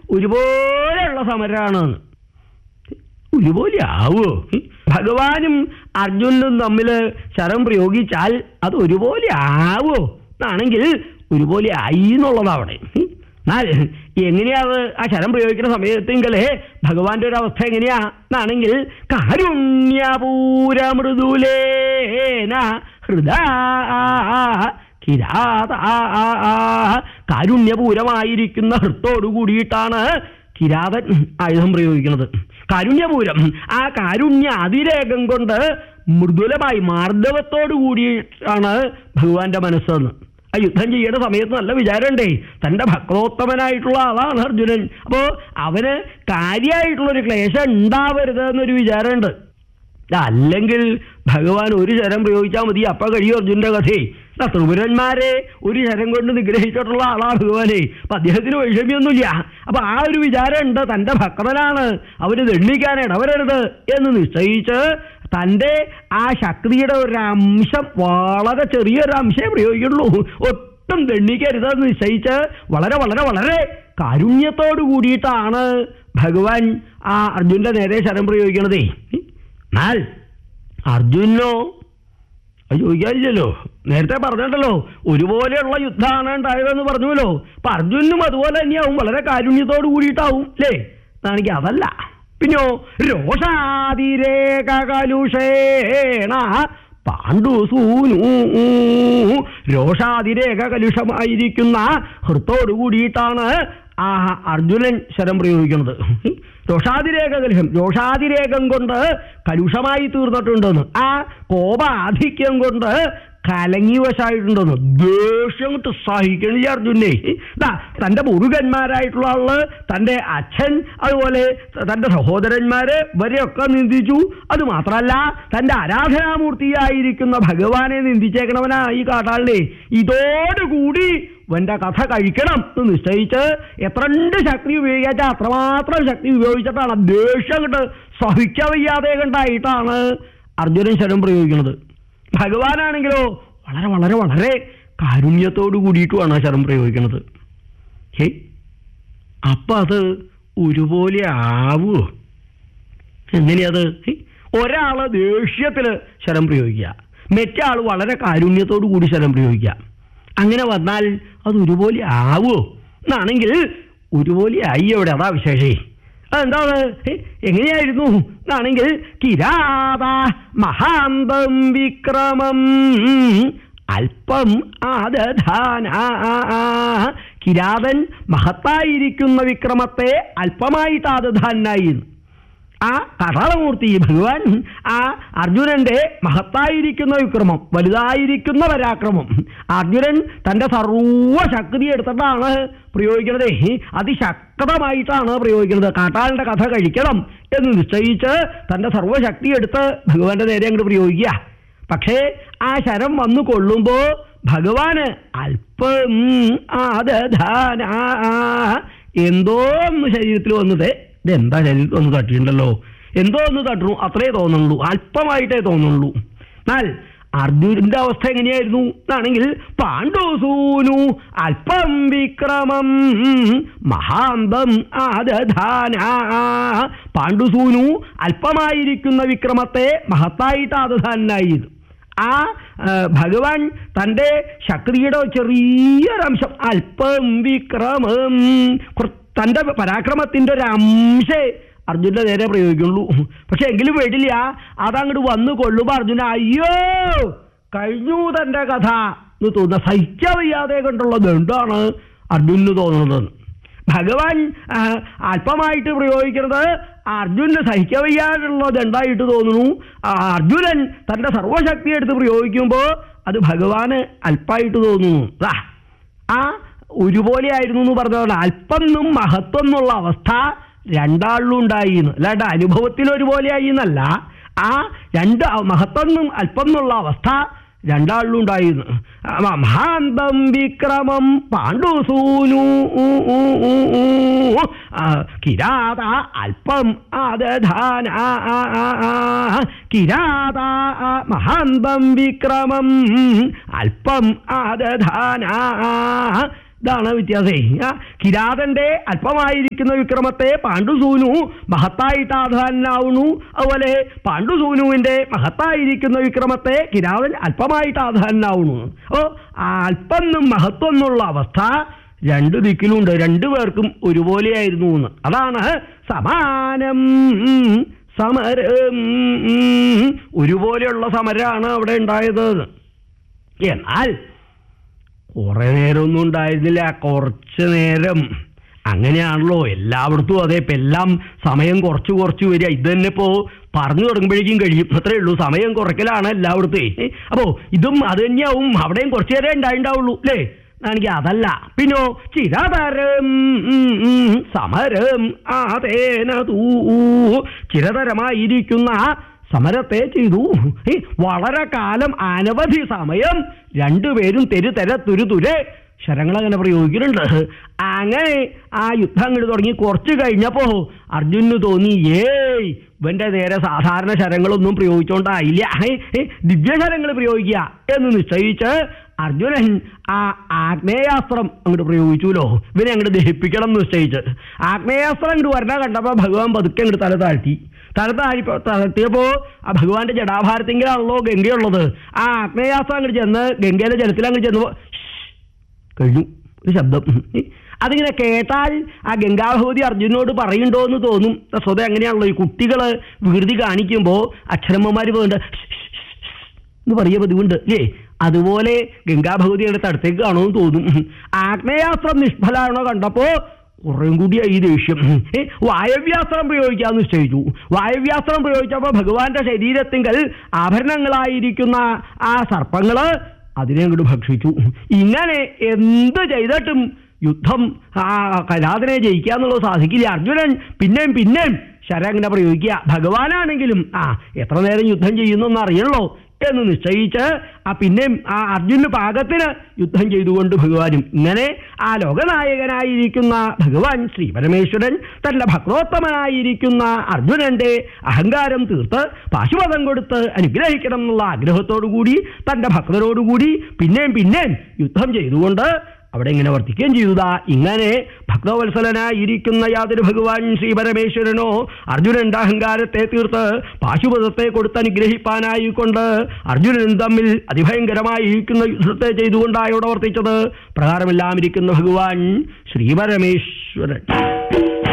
ഒരുപോലെയുള്ള സമരമാണ് ഒരുപോലെ ആവോ ഭഗവാനും അർജുനനും തമ്മിൽ ശരം പ്രയോഗിച്ചാൽ അത് ഒരുപോലെ ആവോ എന്നാണെങ്കിൽ ഒരുപോലെ ആയി എന്നുള്ളതാ അവിടെ എന്നാൽ എങ്ങനെയാ അത് ആ ശരം പ്രയോഗിക്കുന്ന സമയത്തെങ്കിലേ ഭഗവാന്റെ ഒരു അവസ്ഥ എങ്ങനെയാ എന്നാണെങ്കിൽ കാരുണ്യപൂരമൃദുലേന ഹൃദാ കിരാത കാരുണ്യപൂരമായിരിക്കുന്ന ഹൃത്തോടു കൂടിയിട്ടാണ് കിരാതൻ ആയുധം പ്രയോഗിക്കുന്നത് കാരുണ്യപൂരം ആ കാരുണ്യ അതിരേകം കൊണ്ട് മൃദുലമായി മാർദ്ദവത്തോടു കൂടിയിട്ടാണ് ഭഗവാന്റെ മനസ്സെന്ന് ആ യുദ്ധം ചെയ്യേണ്ട സമയത്ത് നല്ല വിചാരമുണ്ടേ തന്റെ ഭക്തോത്തമനായിട്ടുള്ള ആളാണ് അർജുനൻ അപ്പോ അവന് കാര്യമായിട്ടുള്ളൊരു ക്ലേശം ഉണ്ടാവരുത് എന്നൊരു വിചാരമുണ്ട് അല്ലെങ്കിൽ ഭഗവാൻ ഒരു ശരം പ്രയോഗിച്ചാൽ മതി അപ്പ കഴിയും അർജുന്റെ കഥയെ ആ ത്രിപുരന്മാരെ ഒരു ശരം കൊണ്ട് നിഗ്രഹിച്ചിട്ടുള്ള ആളാണ് ഭഗവാനെ അപ്പൊ അദ്ദേഹത്തിന് വൈഷമ്യൊന്നുമില്ല അപ്പൊ ആ ഒരു വിചാരം ഉണ്ട് തന്റെ ഭക്തനാണ് അവന് ദണ്ഡിക്കാൻ ഇടവരരുത് എന്ന് നിശ്ചയിച്ച് തന്റെ ആ ശക്തിയുടെ ഒരു അംശം വളരെ ചെറിയൊരു അംശമേ പ്രയോഗിക്കുള്ളൂ ഒട്ടും ദണ്ഡിക്കരുതെന്ന് നിശ്ചയിച്ച് വളരെ വളരെ വളരെ കാരുണ്യത്തോടു കൂടിയിട്ടാണ് ഭഗവാൻ ആ അർജുന്റെ നേരെ ശരം പ്രയോഗിക്കണതേ എന്നാൽ അർജുനോ അത് ചോദിക്കാനില്ലല്ലോ നേരത്തെ പറഞ്ഞിട്ടല്ലോ ഒരുപോലെയുള്ള യുദ്ധമാണ് ഉണ്ടായതെന്ന് പറഞ്ഞുവല്ലോ അപ്പൊ അർജുനും അതുപോലെ തന്നെയാവും വളരെ കാരുണ്യത്തോട് കൂടിയിട്ടാവും അല്ലേ എന്നാണെങ്കിൽ അതല്ല പിന്നെയോ രോഷാതിരേക കലുഷേണ പാണ്ഡുസൂനു രോഷാതിരേക കലുഷമായിരിക്കുന്ന ഹൃത്തോടു കൂടിയിട്ടാണ് ആ അർജുനൻ ശരം പ്രയോഗിക്കുന്നത് രോഷാതിരേക കലുഷം രോഷാതിരേകം കൊണ്ട് കലുഷമായി തീർന്നിട്ടുണ്ടെന്ന് ആ കോപാധിക്യം കൊണ്ട് കലങ്ങി വശായിട്ടുണ്ടെന്ന് ദേഷ്യം കൊണ്ട് സഹിക്കണില്ല അർജുനെ ദാ തന്റെ മുരുകന്മാരായിട്ടുള്ള ആള് തന്റെ അച്ഛൻ അതുപോലെ തന്റെ സഹോദരന്മാര് ഇവരെയൊക്കെ നിന്ദിച്ചു അത് മാത്രമല്ല തന്റെ ആരാധനാമൂർത്തിയായിരിക്കുന്ന ഭഗവാനെ നിന്ദിച്ചേക്കണവനാ ഈ കാട്ടാളിനെ ഇതോടുകൂടി ഇവന്റെ കഥ കഴിക്കണം എന്ന് നിശ്ചയിച്ച് എത്രണ്ട് ശക്തി ഉപയോഗിച്ചാൽ അത്രമാത്രം ശക്തി ഉപയോഗിച്ചിട്ടാണ് ദേഷ്യം കണ്ട് സഹിക്കവയ്യാതെ കണ്ടായിട്ടാണ് അർജുനൻ ശരം പ്രയോഗിക്കുന്നത് ഭഗവാനാണെങ്കിലോ വളരെ വളരെ വളരെ കാരുണ്യത്തോടു കൂടിയിട്ടുമാണ് ആ ശരം പ്രയോഗിക്കുന്നത് ഹേ അപ്പൊ അത് ഒരുപോലെ ആവുമോ എങ്ങനെയത് ഹേ, ഒരാള് ദേഷ്യത്തില് ശരം പ്രയോഗിക്കുക മറ്റേ ആള് വളരെ കാരുണ്യത്തോടു കൂടി ശരം പ്രയോഗിക്കുക അങ്ങനെ വന്നാൽ അത് ഒരുപോലെ ആവുമോ എന്നാണെങ്കിൽ ഒരുപോലെ ആയി അവിടെ അതാ വിശേഷേ അതെന്താണ് ഹേ, എങ്ങനെയായിരുന്നു എന്നാണെങ്കിൽ കിരാത മഹാന്തം വിക്രമം അല്പം ആദധാന കിരാതൻ മഹത്തായിരിക്കുന്ന വിക്രമത്തെ അല്പമായിട്ട് ആദധാനായി ആ കഥാളമൂർത്തി ഭഗവാൻ ആ അർജുനന്റെ മഹത്തായിരിക്കുന്ന വിക്രമം വലുതായിരിക്കുന്ന പരാക്രമം അർജുനൻ തന്റെ സർവശക്തി എടുത്തിട്ടാണ് പ്രയോഗിക്കുന്നത് അതിശക്തമായിട്ടാണ് പ്രയോഗിക്കുന്നത് കാട്ടാളിന്റെ കഥ കഴിക്കണം എന്ന് നിശ്ചയിച്ച് തന്റെ സർവശക്തി എടുത്ത് ഭഗവാന്റെ നേരെ അങ്ങോട്ട് പ്രയോഗിക്കുക പക്ഷേ ആ ശരം വന്നു കൊള്ളുമ്പോ ഭഗവാന് അല്പം ആദധാന എന്തോ ഒന്ന് ശരീരത്തിൽ വന്നത് ഇതെന്താ ശരീരത്തിൽ ഒന്ന് തട്ടിയിട്ടുണ്ടല്ലോ എന്തോ ഒന്ന് തട്ടുന്നു അത്രേ തോന്നുള്ളൂ അല്പമായിട്ടേ തോന്നുള്ളൂ എന്നാൽ അർജുനന്റെ അവസ്ഥ എങ്ങനെയായിരുന്നു എന്നാണെങ്കിൽ പാണ്ഡുസൂനു അല്പം വിക്രമം മഹാന്തം ആദധാന പാണ്ഡുസൂനു അല്പമായിരിക്കുന്ന വിക്രമത്തെ മഹത്തായിട്ട് ആദധാനായത് ആ ആ, ഭഗവാൻ തന്റെ ശക്തിയുടെ ചെറിയൊരംശം അല്പം വിക്രമം കുറ- തന്റെ പരാക്രമത്തിന്റെ ഒരു അംശേ അർജുന്റെ നേരെ പ്രയോഗിക്കുള്ളൂ പക്ഷെ എങ്കിലും വേണ്ടില്ല അതങ്ങോട്ട് വന്നു കൊള്ളുമ്പോ അർജുന അയ്യോ കഴിഞ്ഞു തന്റെ കഥ എന്ന് തോന്നുന്ന സഹിക്കാൻ വയ്യാതെ കണ്ടുള്ളത് എന്താണ് അർജുനന് തോന്നുന്നത് ഭഗവാൻ ആ, അല്പമായിട്ട് പ്രയോഗിക്കുന്നത് അർജുനന് സഹിക്കാൻ വയ്യാതുള്ളത് എന്തായിട്ട് തോന്നുന്നു ആ, അർജുനൻ തന്റെ സർവശക്തി എടുത്ത് പ്രയോഗിക്കുമ്പോൾ അത് ഭഗവാന് അല്പമായിട്ട് തോന്നുന്നു ദാ, ആ ഒരുപോലെ ആയിരുന്നു എന്ന് പറഞ്ഞതുകൊണ്ട് അല്പം എന്നും മഹത്വം എന്നുള്ള അവസ്ഥ രണ്ടാളിലും ഉണ്ടായി എന്ന് അല്ലാണ്ട് അനുഭവത്തിൽ ഒരുപോലെ ആയി എന്നല്ല ആ രണ്ട് മഹത്വം എന്നും അല്പം എന്നുള്ള അവസ്ഥ രണ്ടാളിലും ഉണ്ടായിരുന്നു മഹാന്തം വിക്രമം പാണ്ഡുസൂനു ആ, കിരാത അല്പം ആദധാന കിരാത മഹാന്തം വിക്രമം അല്പം ആദധാന ഇതാണ് വ്യത്യാസേ ആ കിരാതന്റെ അല്പമായിരിക്കുന്ന വിക്രമത്തെ പാണ്ഡുസൂനു മഹത്തായിട്ട് ആധാനാവുന്നു അതുപോലെ പാണ്ഡുസൂനുവിന്റെ മഹത്തായിരിക്കുന്ന വിക്രമത്തെ കിരാതൻ അല്പമായിട്ട് ആധാനാവുന്നു അപ്പോ ആ അല്പം എന്നും മഹത്വം എന്നുള്ള അവസ്ഥ രണ്ട് ദിക്കിലുണ്ട് രണ്ടു പേർക്കും ഒരുപോലെയായിരുന്നു എന്ന് അതാണ് സമാനം സമരം ഒരുപോലെയുള്ള സമരമാണ് അവിടെ ഉണ്ടായത് എന്നാൽ കുറെ നേരമൊന്നും ഉണ്ടായിരുന്നില്ല കുറച്ച് നേരം അങ്ങനെയാണല്ലോ എല്ലായിടത്തും അതെ ഇപ്പം എല്ലാം സമയം കുറച്ച് കുറച്ച് വരിക ഇത് തന്നെ ഇപ്പോ പറഞ്ഞു തുടങ്ങുമ്പോഴേക്കും കഴിയും അത്രേ ഉള്ളൂ സമയം കുറയ്ക്കലാണ് എല്ലായിടത്തും അപ്പോ ഇതും അത് തന്നെയാവും അവിടെയും കുറച്ചു നേരം ഉണ്ടായിണ്ടാവുള്ളൂ അല്ലേ ആണെങ്കിൽ അതല്ല പിന്നോ ചിരതരം സമരം ആതേന തൂ ചിരതരമായിരിക്കുന്ന സമരത്തെ ചെയ്തു ഏ, വളരെ കാലം അനവധി സമയം രണ്ടുപേരും തെരു തെര തുരു തുരെ ശരങ്ങൾ അങ്ങനെ പ്രയോഗിക്കുന്നുണ്ട് അങ്ങനെ ആ യുദ്ധം അങ്ങോട്ട് തുടങ്ങി കുറച്ച് കഴിഞ്ഞപ്പോ അർജുനന് തോന്നി ഏയ് ഇവന്റെ നേരെ സാധാരണ ശരങ്ങളൊന്നും പ്രയോഗിച്ചോണ്ടായില്ല ഏ, ഏ, ദിവ്യശരങ്ങൾ പ്രയോഗിക്കുക എന്ന് നിശ്ചയിച്ച് അർജുനൻ ആ ആഗ്നേയാസ്ത്രം അങ്ങോട്ട് പ്രയോഗിച്ചുല്ലോ ഇവനെ അങ്ങോട്ട് ദഹിപ്പിക്കണം എന്ന് നിശ്ചയിച്ച് ആഗ്നേയാസ്ത്രം അങ്ങോട്ട് വരണ കണ്ടപ്പോ ഭഗവാൻ പതുക്കെ അങ്ങോട്ട് തല താഴ്ത്തി തല താഴി താഴ്ത്തിയപ്പോ ആ ഭഗവാന്റെ ജടാഭാരത്തിങ്കിലാണല്ലോ ഗംഗയുള്ളത് ആ ആഗ്നേയാസ്ത്രം അങ്ങോട്ട് ചെന്ന് ഗംഗയിലെ ജലത്തിൽ അങ്ങോട്ട് ചെന്നപ്പോ കഴിഞ്ഞു ഒരു ശബ്ദം അതിങ്ങനെ കേട്ടാൽ ആ ഗംഗാഭഗവതി അർജുനോട് പറയുണ്ടോ എന്ന് തോന്നും സ്വതം അങ്ങനെയാണല്ലോ ഈ കുട്ടികള് വികൃതി കാണിക്കുമ്പോൾ അക്ഷരമ്മമാര് പോകുന്നുണ്ട് എന്ന് പറയ പതിവുണ്ട് അല്ലേ അതുപോലെ ഗംഗാഭഗവതിയുടെ അടുത്തേക്ക് കാണുമെന്ന് തോന്നും ആഗ്നേയാസ്ത്രം നിഷ്ഫലാണോ കണ്ടപ്പോ കുറേം കൂടിയായി ഈ ദേഷ്യം ഏ, വായവ്യാസ്ത്രം പ്രയോഗിക്കാന്ന് നിശ്ചയിച്ചു വായവ്യാസ്ത്രം പ്രയോഗിച്ചപ്പോൾ ഭഗവാന്റെ ശരീരത്തിങ്കൽ ആഭരണങ്ങളായിരിക്കുന്ന ആ സർപ്പങ്ങള് അതിനെ അങ്ങോട്ട് ഭക്ഷിച്ചു ഇങ്ങനെ എന്ത് ചെയ്തിട്ടും യുദ്ധം ആ കലാതിനെ ജയിക്കുക എന്നുള്ളത് സാധിക്കില്ല അർജുനൻ പിന്നെയും പിന്നെയും ശരങ്ങനെ പ്രയോഗിക്കുക ഭഗവാനാണെങ്കിലും ആ എത്ര നേരം യുദ്ധം ചെയ്യുന്നെന്ന് അറിയണല്ലോ എന്ന് നിശ്ചയിച്ച് ആ പിന്നെയും ആ അർജുന് പാകത്തിന് യുദ്ധം ചെയ്തുകൊണ്ട് ഭഗവാനും ഇങ്ങനെ ആ ലോകനായകനായിരിക്കുന്ന ഭഗവാൻ ശ്രീ പരമേശ്വരൻ തന്റെ ഭക്തോത്തമനായിരിക്കുന്ന അർജുനന്റെ അഹങ്കാരം തീർത്ത് പാശുപതം കൊടുത്ത് അനുഗ്രഹിക്കണം എന്നുള്ള ആഗ്രഹത്തോടുകൂടി തന്റെ ഭക്തരോടുകൂടി പിന്നെയും പിന്നെയും യുദ്ധം ചെയ്തുകൊണ്ട് അവിടെ ഇങ്ങനെ വർത്തിക്കുകയും ചെയ്തതാ ഇങ്ങനെ ഭക്തവത്സലനായിരിക്കുന്ന യാതൊരു ഭഗവാൻ ശ്രീ പരമേശ്വരനോ അർജുനന്റെ അഹങ്കാരത്തെ തീർത്ത് പാശുപതത്തെ കൊടുത്ത് അനുഗ്രഹിപ്പാനായിക്കൊണ്ട് അർജുനനും തമ്മിൽ അതിഭയങ്കരമായിരിക്കുന്ന യുദ്ധത്തെ ചെയ്തുകൊണ്ടായോടെ വർത്തിച്ചത് പ്രകാരമെല്ലാം ഇരിക്കുന്ന ഭഗവാൻ ശ്രീ പരമേശ്വരൻ